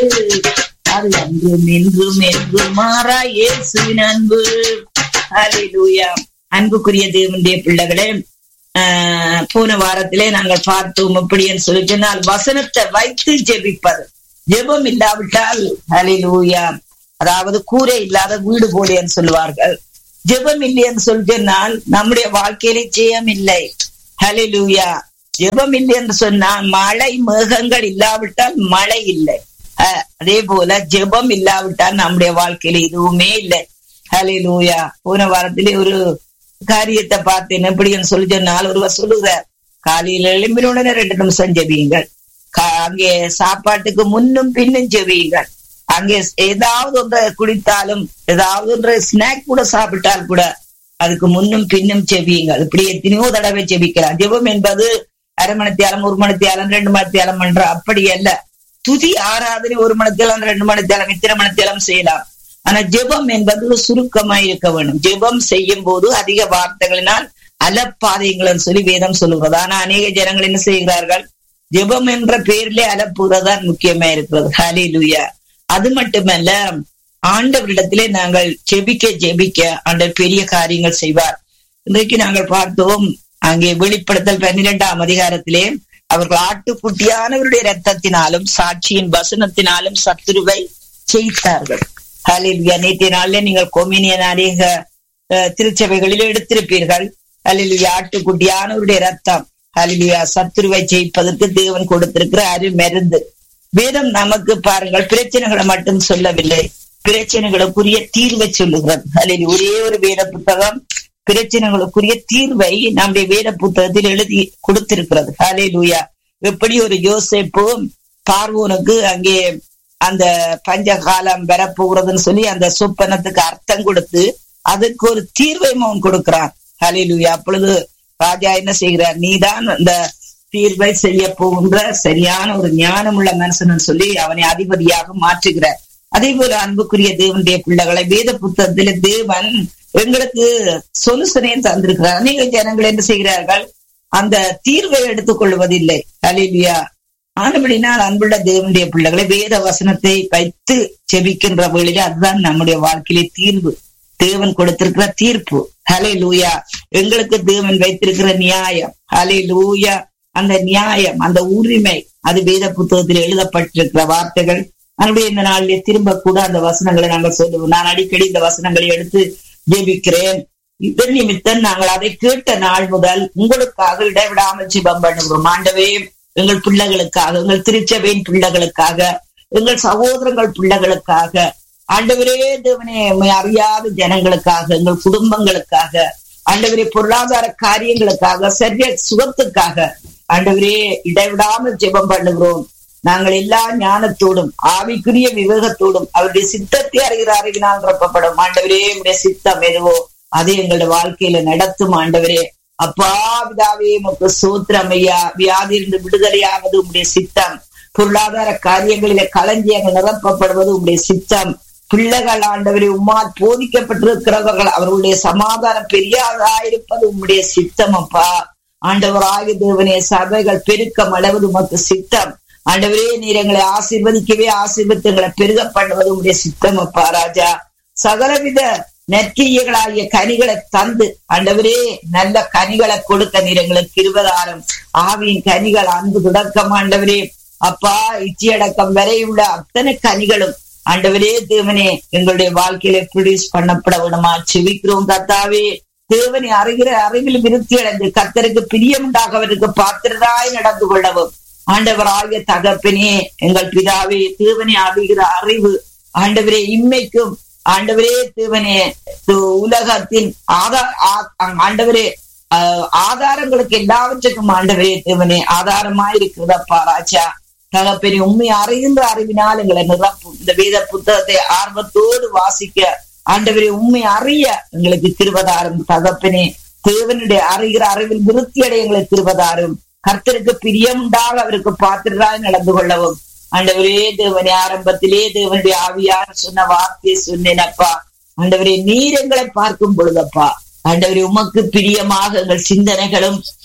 அது அன்றும் இன்றும் என்றும் மாறா இயேசுவின் அன்பு ஹalleluya அன்புக்குரிய தேவனுடைய பிள்ளைகளே ஆஹ் போன வாரத்திலே நாங்கள் பார்த்தோம் எப்படின்னு சொல்லி சொன்னால் வசனத்தை வைத்து ஜெபிப்பது ஜெபம் இல்லாவிட்டால் ஹalleluya அதாவது கூரை இல்லாத வீடு போலேன்னு சொல்லுவார்கள் ஜெபம் இல்லைன்னு சொல்லி சொன்னால் நம்முடைய வாழ்க்கையிலே ஜெயம் இல்லை ஹalleluya ஜெபம் இல்லை என்று சொன்னால் மழை மேகங்கள் இல்லாவிட்டால் மழை இல்லை அஹ் அதே போல ஜெபம் இல்லாவிட்டால் நம்முடைய வாழ்க்கையில எதுவுமே இல்லை ஹalleluya போன வாரத்திலே ஒரு காரியத்தை பார்த்தேன் எப்படின்னு சொல்லி சொன்னால் ஒருவர் சொல்லுகிறார் காலையில எழும்பினுடனே ரெண்டு நிமிஷம் ஜெபியுங்கள் கா- அங்கே சாப்பாட்டுக்கு முன்னும் பின்னும் ஜெபியுங்கள் அங்கே ஏதாவது ஒன்றை குடித்தாலும் ஏதாவது ஒன்றை ஸ்நாக் கூட சாப்பிட்டால் கூட அதுக்கு முன்னும் பின்னும் ஜெபியுங்கள் இப்படி எத்தனையோ தடவை ஜெபிக்கலாம் ஜெபம் என்பது அரை மணித்தியாலம் ஒரு மணித்தியாலம் ரெண்டு மணித்தியாலம் என்ற அப்படி அல்ல துதி ஆராதனை ஒரு மணித்தியாலம் ரெண்டு மணித்தியாலம் இத்தனை மணித்தியாலம் செய்யலாம் ஆனா ஜெபம் என்பது சுருக்கமாய் இருக்க வேண்டும் ஜெபம் செய்யும் போது அதிக வார்த்தைகளினால் அலப்பாதைங்கள்னு சொல்லி வேதம் சொல்லுகிறது ஆனா அநேக ஜனங்கள் என்ன செய்கிறார்கள் ஜெபம் என்ற பெயரிலே அலப்புறதான் முக்கியமா இருக்கிறது ஹalleluya அது மட்டுமல்ல ஆண்டவரிடத்திலே நாங்கள் ஜெபிக்க ஜெபிக்க ஆண்டவர் பெரிய காரியங்கள் செய்வார் இன்றைக்கு நாங்கள் பார்த்தோம் அங்கே வெளிப்படுத்தல் பன்னிரெண்டாம் அதிகாரத்திலே அவர்கள் ஆட்டுக்குட்டியானவருடைய ரத்தத்தினாலும் சாட்சியின் வசனத்தினாலும் சத்துருவை ஜெயித்தார்கள் ஹalleluya நேற்றைய நாள்ல நீங்கள் கொமினியன் அநேக அஹ், திருச்சபைகளில் எடுத்திருப்பீர்கள் ஹalleluya ஆட்டுக்குட்டியானவருடைய ரத்தம் ஹalleluya சத்துருவை ஜெயிப்பதற்கு தேவன் கொடுத்திருக்கிற அருமருந்து வேதம் நமக்கு பாருங்கள் பிரச்சனைகளை மட்டும் சொல்லவில்லை பிரச்சனைகளுக்குரிய தீர்வை சொல்லுகிறது அதில் ஒரே ஒரு வேத புத்தகம் பிரச்சனைகளுக்குரிய தீர்வை நம்முடைய வேத புத்தகத்தில் எழுதி கொடுத்திருக்கிறது ஹலே லூயா எப்படி ஒரு யோசேப்பும் பார்வோனுக்கு அங்கே அந்த பஞ்ச காலம் வரப்போகிறதுன்னு சொல்லி அந்த சொப்பனத்துக்கு அர்த்தம் கொடுத்து அதுக்கு ஒரு தீர்வை அவன் கொடுக்கிறான் ஹலே லூயா அப்பொழுது ராஜா என்ன செய்கிறார் நீதான் அந்த தீர்வை செய்ய போகின்ற சரியான ஒரு ஞானமுள்ள மனுஷன் சொல்லி அவனை அதிபதியாக மாற்றுகிறார் அதே போல அன்புக்குரிய தேவனுடைய பிள்ளைகளை வேத புத்தகத்தில தேவன் எங்களுக்கு சொலுசனையும் தந்திருக்கிறார் அநேக ஜனங்கள் என்ன செய்கிறார்கள் அந்த தீர்வை எடுத்துக் கொள்வதில்லை அலிலியா ஆனபடினால் அன்புள்ள தேவனுடைய பிள்ளைகளை வேத வசனத்தை வைத்து செபிக்கின்ற வேளையில அதுதான் நம்முடைய வாழ்க்கையிலே தீர்வு தேவன் கொடுத்திருக்கிற தீர்ப்பு ஹலே லூயா எங்களுக்கு தேவன் வைத்திருக்கிற நியாயம் ஹலே லூயா அந்த நியாயம் அந்த உரிமை அது வேத புத்தகத்தில் எழுதப்பட்டிருக்கிற வார்த்தைகள் அதனுடைய இந்த நாளிலே திரும்ப கூட அந்த வசனங்களை நாங்கள் சொல்லுவோம் நான் அடிக்கடி இந்த வசனங்களை எடுத்து ஜெபிக்கிறேன் இதன் நிமித்தம் நாங்கள் அதை கேட்ட நாள் முதல் உங்களுக்காக இடைவிடாமல் ஜெபம் பண்ணுகிறோம் ஆண்டவே எங்கள் பிள்ளைகளுக்காக எங்கள் திருச்சபையின் பிள்ளைகளுக்காக எங்கள் சகோதரங்கள் பிள்ளைகளுக்காக ஆண்டவரே தேவனே உம்மை அறியாத ஜனங்களுக்காக எங்கள் குடும்பங்களுக்காக ஆண்டவரே பொருளாதார காரியங்களுக்காக சரிய சுகத்துக்காக ஆண்டவரே இடைவிடாமல் ஜெபம் பண்ணுகிறோம் நாங்கள் எல்லா ஞானத்தோடும் ஆவிக்குரிய விவேகத்தோடும் அவருடைய சித்தத்தை அறிகிற அறிவினால் நிரப்பப்படும் ஆண்டவரே உடைய சித்தம் எதுவோ அது எங்களுடைய வாழ்க்கையில நடத்தும் ஆண்டவரே அப்பா பிதாவே உமக்கு சோத்திரம் ஐயா வியாதியிலிருந்து விடுதலையாவது உங்களுடைய சித்தம் பொருளாதார காரியங்களில களஞ்சியங்கள் நிரப்பப்படுவது உங்களுடைய சித்தம் பிள்ளைகள் ஆண்டவரை உம்மால் போதிக்கப்பட்டிருக்கிறவர்கள் அவர்களுடைய சமாதானம் பெரியாதாயிருப்பது உம்முடைய சித்தம் அப்பா ஆண்டவராய தேவனே சபைகள் பெருக்கம் அளவது உமக்கு சித்தம் ஆண்டவரே நீர் எங்களை ஆசீர்வதிக்கவே ஆசீர்வத்தங்களை பெருக பண்ணுவது உங்களுடைய சித்தம் அப்பா ராஜா சகலவித நெற்றியர்களாகிய கனிகளை தந்து ஆண்டவரே நல்ல கனிகளை கொடுக்க நீர் எங்களுக்கு இருபதாயிரம் ஆவியின் கனிகள் அன்பு தொடக்கம் ஆண்டவரே அப்பா இச்சியடக்கம் வரை உள்ள அத்தனை கனிகளும் ஆண்டவரே தேவனே எங்களுடைய வாழ்க்கையில ப்ரொடியூஸ் பண்ணப்பட விடுமா செவிக்கிறோம் கத்தாவே தேவனை அறிகிற அறிவில் விருத்தி அடைந்து கத்தருக்கு பிரியமுண்டாக அவருக்கு பாத்திரராய் நடந்து கொள்ளவும் ஆண்டவராகிய தகப்பனே எங்கள் பிதாவே தேவனை அறிகிற அறிவு ஆண்டவரே இம்மைக்கும் ஆண்டவரே தேவனே து- உலகத்தின் ஆதா ஆ- ஆண்டவரே ஆஹ், ஆதாரங்களுக்கு எல்லாவற்றுக்கும் ஆண்டவரே தேவனே ஆதாரமாய் இருக்கிறதப்பா ராஜா தகப்பனே உண்மை அறிகின்ற அறிவினால் எங்களை நிரப்பும் இந்த வேத புத்தகத்தை ஆர்வத்தோடு வாசிக்க ஆண்டவரே உண்மை அறிய எங்களுக்கு திருவதாரும் தகப்பனே தேவனுடைய அறிகிற அறிவில் விருத்தி அடைய எங்களுக்கு திருவதாரும் கர்த்தருக்கு பிரியமுண்டாக அவருக்கு பாத்திரராய் நடந்து கொள்ளவும் ஆண்டவரே தேவனே ஆரம்பத்திலே தேவனுடைய ஆவியார் சொன்ன வார்த்தையை சொன்னேனப்பா ஆண்டவரே நீர் எங்களை பார்க்கும் பொழுதப்பா ஆண்டவரே உமக்கு பிரியமாக எங்கள் சிந்தனைகளும்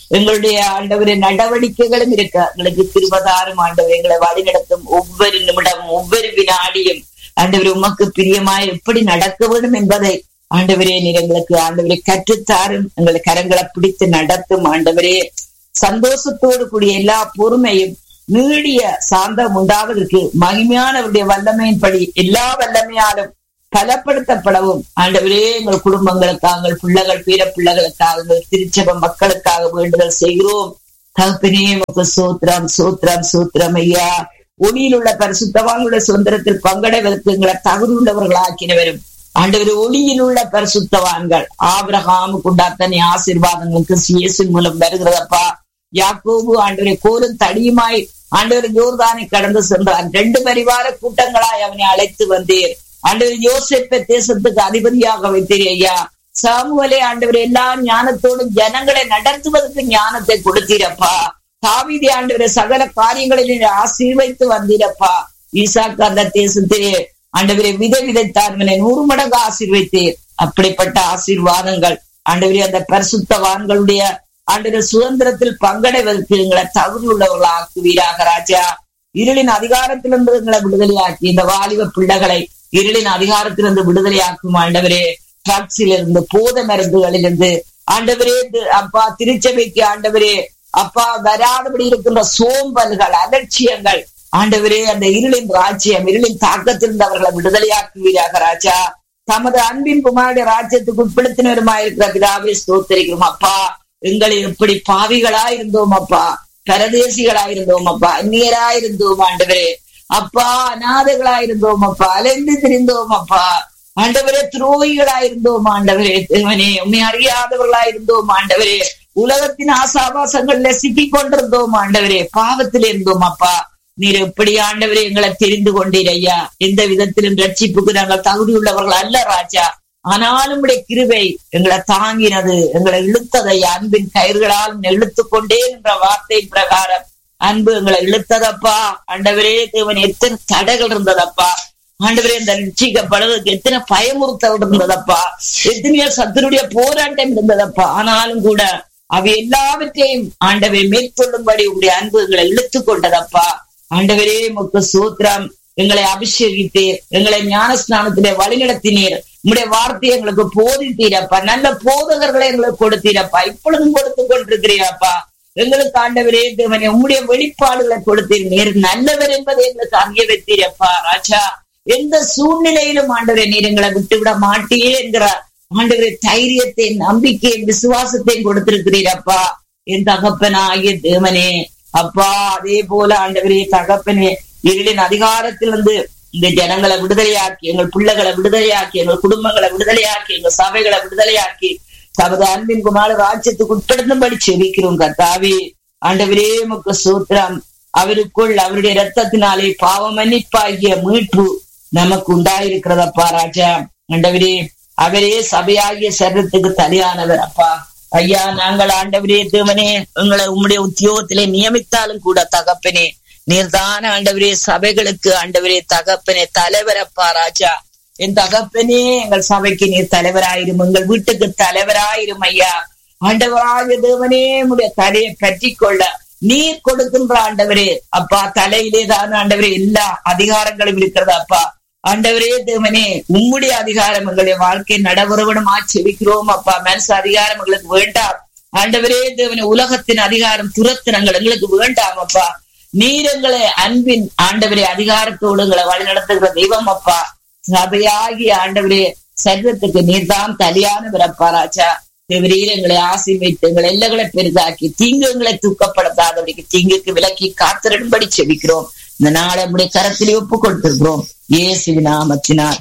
எங்களுடைய ஆண்டவரை நடவடிக்கைகளும் இருக்க எங்களுக்கு திருபதாரும் ஆண்டவர் எங்களை வழிநடத்தும் ஒவ்வொரு நிமிடமும் ஒவ்வொரு வினாடியும் ஆண்டவர் உமக்கு பிரியமாய் எப்படி நடக்க வேண்டும் என்பதை ஆண்டவரே நீர் எங்களுக்கு ஆண்டவரை கற்றுத்தாரும் எங்களை கரங்களை பிடித்து நடத்தும் ஆண்டவரே சந்தோஷத்தோடு கூடிய எல்லா பொறுமையும் நீடிய சாந்தம் உண்டாவதற்கு மகிமையானவருடைய வல்லமையின்படி எல்லா வல்லமையாலும் பலப்படுத்தப்படவும் ஆண்டவரே எங்கள் குடும்பங்களுக்காக எங்கள் பிள்ளைகள் பீர பிள்ளைகளுக்காக எங்கள் திருச்சபை மக்களுக்காக வேண்டுதல் செய்கிறோம் தகப்பனே உமக்கு சோத்திரம் சோத்திரம் சோத்திரம் ஐயா ஒளியில் உள்ள பரிசுத்தவான்களுடைய சுதந்திரத்தில் பங்கடைவதற்கு எங்களை தகுதியுள்ளவர்கள் ஆக்கினவரும் ஆண்டவர் ஒளியில் உள்ள பரிசுத்தவான்கள் ஆபிரகாமுக்கு உண்டாத்தனை ஆசீர்வாதங்களுக்கு இயேசு மூலம் வருகிறதப்பா யாக்கோபு ஆண்டவரை கோலும் தடியுமாய் ஆண்டவர் யோர்தானை கடந்து சென்றான் ரெண்டு பரிவார கூட்டங்களாய் அவனை அழைத்து வந்தீர் ஆண்டவர் யோசிப்ப தேசத்துக்கு அதிபதியாக வைத்தீர் ஐயா சாமுவலே ஆண்டவர் எல்லா ஞானத்தோடும் ஜனங்களை நடத்துவதற்கு ஞானத்தை கொடுத்தீரப்பா தாவிதி ஆண்டவரை சகல காரியங்களில் ஆசீர்வைத்து வந்தீரப்பா ஈசாக்கு அந்த தேசத்திலே ஆண்டவரை விதை விதைத்தார் நூறு மடங்கு ஆசீர்வைத்தீர் அப்படிப்பட்ட ஆசீர்வாதங்கள் ஆண்டவரே அந்த பரிசுத்தவான்களுடைய ஆண்டவர் சுதந்திரத்தில் பங்கடைவதற்கு எங்களை தகுதி உள்ளவர்கள் ஆக்குவீராக ராஜா இருளின் அதிகாரத்திலிருந்து எங்களை விடுதலையாக்கி இந்த வாலிப பிள்ளைகளை இருளின் அதிகாரத்திலிருந்து விடுதலையாக்கும் ஆண்டவரே ட்ரக்ஸில் இருந்து போத மருந்துகளிலிருந்து ஆண்டவரே அப்பா திருச்சபைக்கு ஆண்டவரே அப்பா வராதபடி இருக்கின்ற சோம்பல்கள் அலட்சியங்கள் ஆண்டவரே அந்த இருளின் ராஜ்யம் இருளின் தாக்கத்திலிருந்து அவர்களை விடுதலையாக்குவீராக ராஜா தமது அன்பின் குமாருடைய ராஜ்யத்துக்கு உட்படுத்தினருமாயிருக்கிற பிதாவே ஸ்தோத்தரிக்கிறோம் அப்பா எங்களை எப்படி பாவிகளா இருந்தோம் அப்பா பரதேசிகளா இருந்தோம் அப்பா அந்நியரா இருந்தோம் ஆண்டவரே அப்பா அநாதைகளா இருந்தோம் அப்பா அலைந்து திரிந்தோம் அப்பா ஆண்டவரே துரோகிகளா இருந்தோம் ஆண்டவரே தேவனே உண்மை அறியாதவர்களா இருந்தோம் ஆண்டவரே உலகத்தின் ஆசாபாசங்கள்ல சிக்கிக் கொண்டிருந்தோம் ஆண்டவரே பாவத்தில் இருந்தோம் அப்பா நீர் எப்படி ஆண்டவரே எங்களை தெரிந்து கொண்டீர் ஐயா எந்த விதத்திலும் ரட்சிப்புக்கு நாங்கள் தகுதி உள்ளவர்கள் அல்ல ராஜா ஆனாலும் உடைய கிருவை எங்களை தாங்கினது எங்களை இழுத்ததை அன்பின் கயிர்களால் இழுத்து கொண்டே என்ற வார்த்தையின் பிரகாரம் அன்பு எங்களை இழுத்ததப்பா ஆண்டவரே தேவன் எத்தனை தடைகள் இருந்ததப்பா ஆண்டவரே இந்த ரட்சிக்கப்படுவதற்கு எத்தனை பயமுறுத்தல் இருந்ததப்பா எத்தனையோ சத்துருடைய போராட்டம் இருந்ததப்பா ஆனாலும் கூட அவை எல்லாவற்றையும் ஆண்டவை மேற்கொள்ளும்படி உங்களுடைய அன்பு எங்களை இழுத்து கொண்டதப்பா ஆண்டவரே முக்கு சூத்திரம் எங்களை அபிஷேகித்து எங்களை ஞான ஸ்நானத்திலே வழிநடத்தினீர் உங்களுடைய வார்த்தையை எங்களுக்கு போதித்தீரப்பா நல்ல போதகர்களை எங்களுக்கு கொடுத்தீரப்பா இப்பொழுதும் கொடுத்து கொண்டிருக்கிறீரப்பா எங்களுக்கு ஆண்டவரே தேவனே உங்களுடைய வெளிப்பாடுகளை கொடுத்தீர் நீர் நல்லவர் என்பதை எங்களுக்கு அங்கே வைத்தீரப்பா ராஜா எந்த சூழ்நிலையிலும் ஆண்டவரை நீர் எங்களை விட்டுவிட மாட்டியே என்கிற ஆண்டவரை தைரியத்தை நம்பிக்கையும் விசுவாசத்தையும் கொடுத்திருக்கிறீரப்பா என் தகப்பனா ஆகிய தேவனே அப்பா அதே போல ஆண்டவரே தகப்பனே இருளின் அதிகாரத்திலிருந்து இந்த ஜனங்களை விடுதலையாக்கி எங்கள் பிள்ளைகளை விடுதலையாக்கி எங்கள் குடும்பங்களை விடுதலையாக்கி எங்கள் சபைகளை விடுதலையாக்கி தமது அன்பின் குமார ராஜ்யத்துக்கு உட்படுத்தும்படி செபிக்கிறோம் கர்த்தாவி ஆண்டவரே முக்கு சூத்திரம் அவருக்குள் அவருடைய ரத்தத்தினாலே பாவ மன்னிப்பாகிய மீட்பு நமக்கு உண்டாயிருக்கிறதப்பா ராஜா ஆண்டவரே அவரே சபையாகிய சரீரத்துக்கு தலையானவர் அப்பா ஐயா நாங்கள் ஆண்டவரே தேவனே எங்களை உம்முடைய உத்தியோகத்திலே நியமித்தாலும் கூட தகப்பனே நீர்தான ஆண்டவரே சபைகளுக்கு ஆண்டவரே தகப்பனே தலைவர் அப்பா ராஜா என் தகப்பனே எங்கள் சபைக்கு நீர் தலைவராயிரும் எங்கள் வீட்டுக்கு தலைவராயிரும் ஐயா ஆண்டவராய தேவனே உடைய தலையை பற்றி கொள்ள நீர் கொடுக்கின்ற ஆண்டவரே அப்பா தலையிலே தான் ஆண்டவரே எல்லா அதிகாரங்களும் இருக்கிறது அப்பா ஆண்டவரே தேவனே உம்முடைய அதிகாரம் எங்களுடைய வாழ்க்கை நடவரவனும் ஆச்சரிக்கிறோம் அப்பா மனசு அதிகாரம் எங்களுக்கு வேண்டாம் ஆண்டவரே தேவனே உலகத்தின் அதிகாரம் துரத்தினங்கள் எங்களுக்கு வேண்டாம் அப்பா நீர் எங்களை அன்பின் ஆண்டவரே அதிகாரத்தோடு எங்களை வழிநடத்துகிற தெய்வம் அப்பா சபையாகிய ஆண்டவரே சர்வத்துக்கு நீர்தான் தலையானவர் அப்பா ராஜா தேவரீர் எங்களை ஆசீர்வைத்து எங்களை எல்லைகளை பெரிதாக்கி தீங்கு எங்களை தூக்கப்படுத்தாதவருக்கு தீங்குக்கு விலக்கி காத்திரும்படி செவிக்கிறோம் இந்த நாளை நம்முடைய கரத்திலே ஒப்பு கொடுத்திருக்கிறோம் இயேசு நாமத்தினார்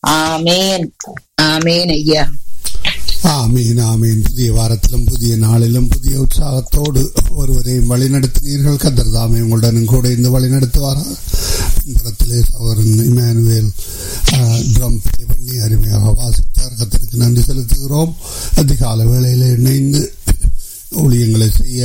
ஆமேன் ஆமேன் ஐயா ஆமீன் ஆமீன் புதிய வாரத்திலும் புதிய நாளிலும் புதிய உற்சாகத்தோடு ஒருவரையும் வழிநடத்தினீர்கள் கத்தர் தாமே உங்களுடன் கூட இந்த வழிநடத்துவாரா பின்புறத்திலே சவரன் இமானுவேல் ட்ரம் பிளே பண்ணி அருமையாக வாசித்தார் கத்தருக்கு நன்றி செலுத்துகிறோம் அதிகால வேளையில் இணைந்து ஊழியங்களை செய்ய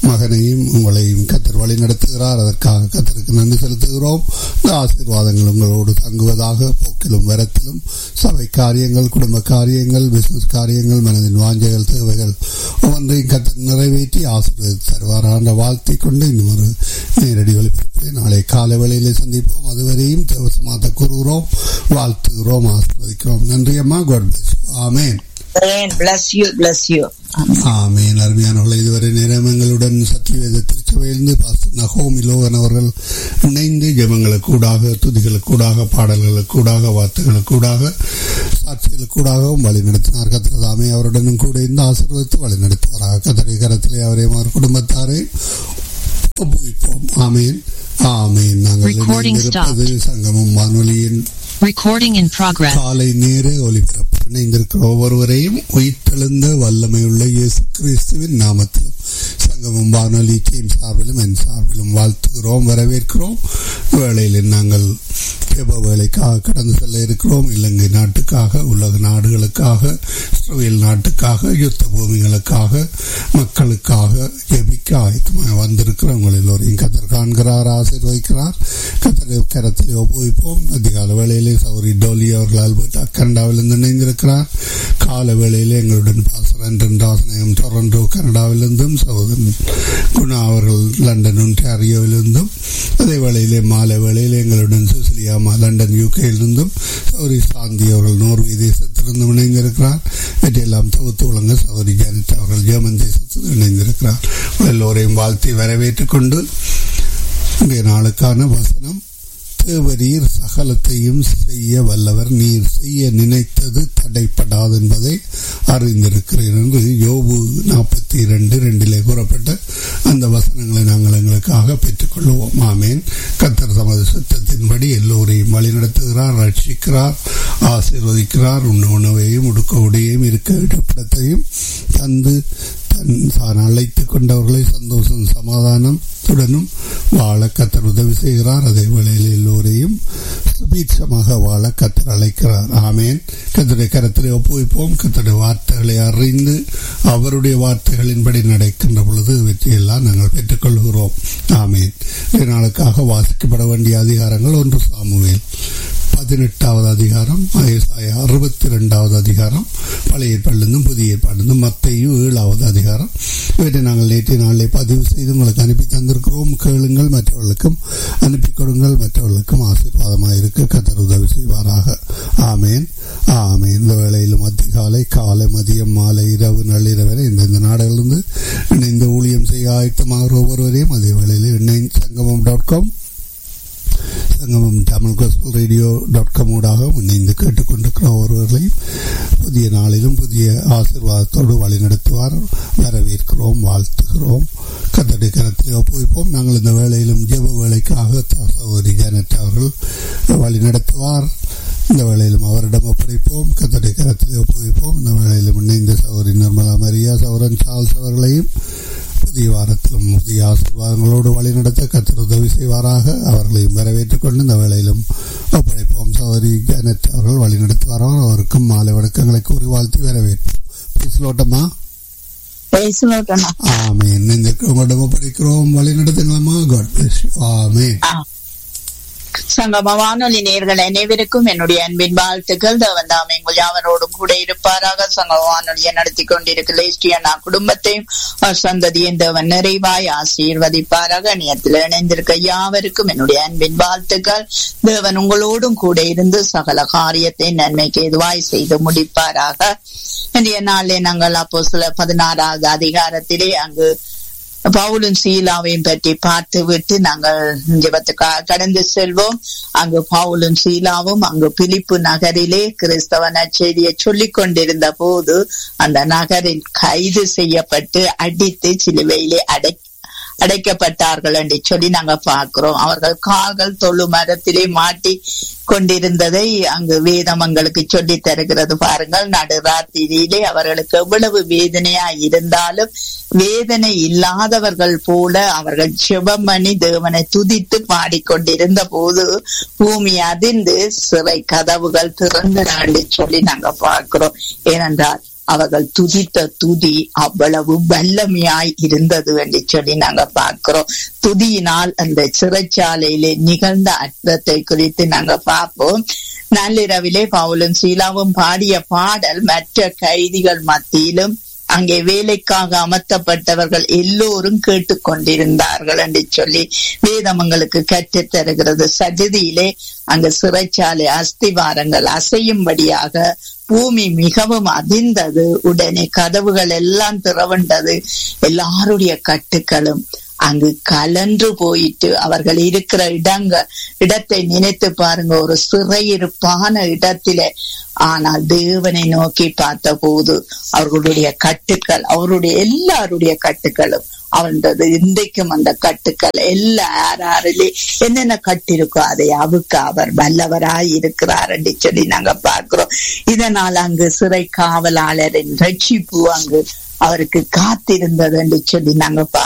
மகனையும் உங்களையும் கத்தர் வழி நடத்துகிறார் அதற்காக கத்தருக்கு நன்றி செலுத்துகிறோம் இந்த ஆசீர்வாதங்கள் உங்களோடு தங்குவதாக போக்கிலும் வரத்திலும் சபை காரியங்கள் குடும்ப காரியங்கள் பிசினஸ் காரியங்கள் மனதின் வாஞ்சைகள் தேவைகள் ஒவ்வொன்றையும் கத்தர் நிறைவேற்றி ஆசீர்வதித்து தருவார் ஆண்ட வாழ்த்தை கொண்டு இன்னும் ஒரு நேரடி ஒளிபரப்பில் நாளை காலை வேளையிலே சந்திப்போம் அதுவரையும் தேவசமாத்த கூறுகிறோம் வாழ்த்துகிறோம் ஆசீர்வதிக்கிறோம் நன்றி அம்மா God amen bless you bless you amen அருமையானவர்கள் இதுவரை நேரமங்களுடன் சத்தியவேத திருச்சபையிலிருந்து பாஸ்டர் நகோமி லோகன் அவர்கள் இணைந்து ஜெபங்களுக்கூடாக துதிகளுக்கூடாக பாடல்களுக்கூடாக வார்த்தைகளுக்கூடாக சாட்சிகளுக்கூடாகவும் வழி நடத்தினார் கத்திரதாமே அவருடனும் கூட இருந்து ஆசீர்வதித்து வழி நடத்துவாராக கத்தடி கரத்திலே அவரே மாறு குடும்பத்தாரை ஒப்புவிப்போம் ஆமேன் ஆமேன் நாங்கள் Recording இணைந்திருப்பது சங்கமம் வானொலியின் Recording in progress. காலை நேர ஒலிபரப்பு இணைந்திருக்கிற ஒவ்வொருவரையும் உயிர்த்தெழுந்த வல்லமையுள்ள இயேசு கிறிஸ்துவின் நாமத்திலும் சங்கமம் வானொலி டீம் சார்பிலும் என் சார்பிலும் வாழ்த்துகிறோம் வரவேற்கிறோம் வேளையில் நாங்கள் ஜெப வேலைக்காக கடந்து செல்ல இருக்கிறோம் இலங்கை நாட்டுக்காக உலக நாடுகளுக்காக இஸ்ரேல் நாட்டுக்காக யுத்த பூமிகளுக்காக மக்களுக்காக ஜெபிக்க ஆயத்தமாக வந்திருக்கிறோம் உங்கள் எல்லோரையும் கத்தர் காண்கிறார் ஆசீர்வதிக்கிறார் கத்தர் கரத்தில் ஒப்புவிப்போம் அதிகால வேளையிலே சௌரி டோலி அவர்கள் ஆல்பர்ட் கனடாவிலிருந்து இணைந்திருக்கிறார் கால வேளையிலே எங்களுடன் பாசர் அன்றன் ராசனயம் டொரண்டோ கனடாவிலிருந்தும் சகோதரன் குணா அவர்கள் லண்டன் ஒன்டாரியோவிலிருந்தும் அதே வேளையிலே மாலை வேளையிலே எங்களுடன் சுசிலியாமா லண்டன் யூகேயிலிருந்தும் சௌரி சாந்தி அவர்கள் நோர்வே தேசத்திலிருந்து இணைந்திருக்கிறார் இவற்றையெல்லாம் தொகுத்து வழங்க சௌரி ஜானட் அவர்கள் ஜெர்மன் தேசத்தில் இணைந்திருக்கிறார் எல்லோரையும் வாழ்த்தி வரவேற்றுக் கொண்டு இன்றைய நாளுக்கான வசனம் தேவரீர் சகலத்தையும் செய்ய வல்லவர் நீர் செய்ய நினைத்தது தடைப்படாது என்பதை அறிந்திருக்கிறேன் என்று யோபு நாற்பத்தி இரண்டு ரெண்டிலே கூறப்பட்ட அந்த வசனங்களை நாங்கள் எங்களுக்காக பெற்றுக்கொள்வோம் ஆமேன் கத்தர் தமது சுத்தத்தின்படி எல்லோரையும் வழிநடத்துகிறார் ரட்சிக்கிறார் ஆசீர்வதிக்கிறார் உண்ண உணவையும் உடுக்க உடையையும் இருக்க இடப்படத்தையும் தந்து தன் தான் அழைத்துக் கொண்டவர்களை சந்தோஷம் சமாதானத்துடனும் வாழ கத்தர் உதவி செய்கிறார் அதே வேளையில் எல்லோரையும் சுபீட்சமாக வாழ கத்தர் அழைக்கிறார் ஆமேன் கத்தருடைய கரத்திலே ஒப்புவிப்போம் கத்தருடைய வார்த்தைகளை அறிந்து அவருடைய வார்த்தைகளின்படி நடக்கின்ற பொழுது வெற்றியெல்லாம் நாங்கள் பெற்றுக்கொள்கிறோம் ஆமேன் நாளுக்காக வாசிக்கப்பட வேண்டிய அதிகாரங்கள் ஒன்று சாமுவேல் பதினெட்டாவது அதிகாரம் அறுபத்தி ரெண்டாவது அதிகாரம் பழைய ஏற்பாடுலேருந்தும் புதிய ஏற்பாடுலேருந்தும் மத்தையும் ஏழாவது அதிகாரம் இவற்றை நாங்கள் நேற்றைய நாளிலே பதிவு செய்து உங்களுக்கு அனுப்பி தந்திருக்கிறோம் கேளுங்கள் மற்றவர்களுக்கும் அனுப்பி கொடுங்கள் மற்றவர்களுக்கும் ஆசீர்வாதமாக இருக்க கத்தர் உதவி செய்வாராக ஆமேன் ஆமேன் இந்த வேளையிலும் அதிகாலை காலை மதியம் மாலை இரவு நள்ளிரவு இந்தந்த நாடுகளிலிருந்து இணைந்து ஊழியம் செய்ய ஆயத்தமாக ஒவ்வொருவரையும் அதே வேளையில் இணை சங்கமம் dot com Sangamam Tamil gospel radio dot com ஊடாக இணைந்து கேட்டுக்கொண்டிருக்கிற ஒருவர்களையும் புதிய நாளிலும் புதிய ஆசீர்வாதத்தோடு வழிநடத்துவார் வரவேற்கிறோம் வாழ்த்துகிறோம் கத்தடி கரத்தில் ஒப்புவிப்போம் நாங்கள் இந்த வேளையிலும் ஜெப வேலைக்காக சகோதரி ஜானட் அவர்கள் வழி நடத்துவார் இந்த வேளையிலும் அவரிடம் ஒப்படைப்போம் கத்தடி கரத்தில் ஒப்புவிப்போம் இந்த வேளையிலும் இணைந்த சகோதரி நிர்மலா மரியா சௌரன் சால்ஸ் அவர்களையும் புதிய வாரத்திலும் புதிய ஆசீர்வாதங்களோடு வழிநடத்த கத்தர் உதவி செய்வாராக அவர்களையும் வரவேற்றுக் கொண்டு இந்த வேளையிலும் ஒப்படைப்போம் சௌரி ஜானட் அவர்கள் வழிநடத்துவாரோ அவருக்கும் மாலை வணக்கங்களை கூறி வாழ்த்தி வரவேற்போம் பேசலோட்டமா ஆமேன் இந்த உங்களிடம் ஒப்படைக்கிறோம் வழி நடத்துங்களம்மா காட் பிளஸ் ஆமேன் சங்கம வானொலி நேர்கள் அனைவருக்கும் என்னுடைய அன்பின் வாழ்த்துக்கள் தேவன் தாம் எங்கள் யாவரோடும் கூட இருப்பாராக சங்கம வானொலியை நடத்தி கொண்டிருக்கிற குடும்பத்தையும் சந்ததியும் தேவன் நிறைவாய் ஆசீர்வதிப்பாராக இணையத்தில் இணைந்திருக்க யாவருக்கும் என்னுடைய அன்பின் வாழ்த்துக்கள் தேவன் உங்களோடும் கூட இருந்து சகல காரியத்தை நன்மைக்கு எதுவாய் செய்து முடிப்பாராக இன்றைய நாளிலே நாங்கள் அப்போ சில பதினாறாவது அதிகாரத்திலே அங்கு பவுலும் சீலாவையும் பற்றி பார்த்து விட்டு நாங்கள் ஜபத்துக்கு கடந்து செல்வோம் அங்கு பவுலும் சீலாவும் அங்கு பிலிப்பு நகரிலே கிறிஸ்தவ நற்செய்தியை சொல்லிக் கொண்டிருந்த போது அந்த நகரில் கைது செய்யப்பட்டு அடித்து சிலுவையிலே அடை அடைக்கப்பட்டார்கள் என்று சொல்லி நாங்க பார்க்கிறோம் அவர்கள் கால்கள் தொழு மரத்திலே மாட்டி கொண்டிருந்ததை அங்கு வேதம் எங்களுக்கு சொல்லி தருகிறது பாருங்கள் நடுராத்திரியிலே அவர்களுக்கு எவ்வளவு வேதனையா இருந்தாலும் வேதனை இல்லாதவர்கள் போல அவர்கள் சிவமணி தேவனை துதித்து பாடிக்கொண்டிருந்த போது பூமி அதிர்ந்து சிறை கதவுகள் திறந்து சொல்லி நாங்க பார்க்கிறோம் ஏனென்றால் அவர்கள் துதித்த துதி அவ்வளவு வல்லமையாய் இருந்தது என்று சொல்லி நாங்க பார்க்கிறோம் துதியினால் அந்த சிறைச்சாலையிலே நிகழ்ந்த அற்பத்தை குறித்து நாங்க பார்ப்போம் நள்ளிரவிலே பவுலும் சீலாவும் பாடிய பாடல் மற்ற கைதிகள் மத்தியிலும் அங்கே வேலைக்காக அமர்த்தப்பட்டவர்கள் எல்லோரும் கேட்டுக்கொண்டிருந்தார்கள் என்று சொல்லி வேதமங்களுக்கு கற்றுத் தருகிறது சஜதியிலே அங்கு சிறைச்சாலை அஸ்திவாரங்கள் அசையும்படியாக பூமி மிகவும் அதிர்ந்தது உடனே கதவுகள் எல்லாம் திறவண்டது எல்லாருடைய கட்டுக்களும் அங்கு கலன்று போயிட்டு அவர்கள் இருக்கிற இடங்க இடத்தை நினைத்து பாருங்க ஒரு சிறையிருப்பான இடத்திலே ஆனால் தேவனை நோக்கி பார்த்த போது அவர்களுடைய கட்டுக்கள் அவருடைய எல்லாருடைய கட்டுக்களும் அவன்றது இன்றைக்கும் அந்த கட்டுக்கள் எல்லா யாரிலே என்னென்ன கட்டிருக்கோ அதை அவுக்க அவர் வல்லவராய் இருக்கிறார் என்று சொல்லி நாங்க பார்க்கிறோம் இதனால் அங்கு சிறை காவலாளரின் ரட்சிப்பு அங்கு அவருக்கு காத்திருந்தது என்று சொல்லி நாங்க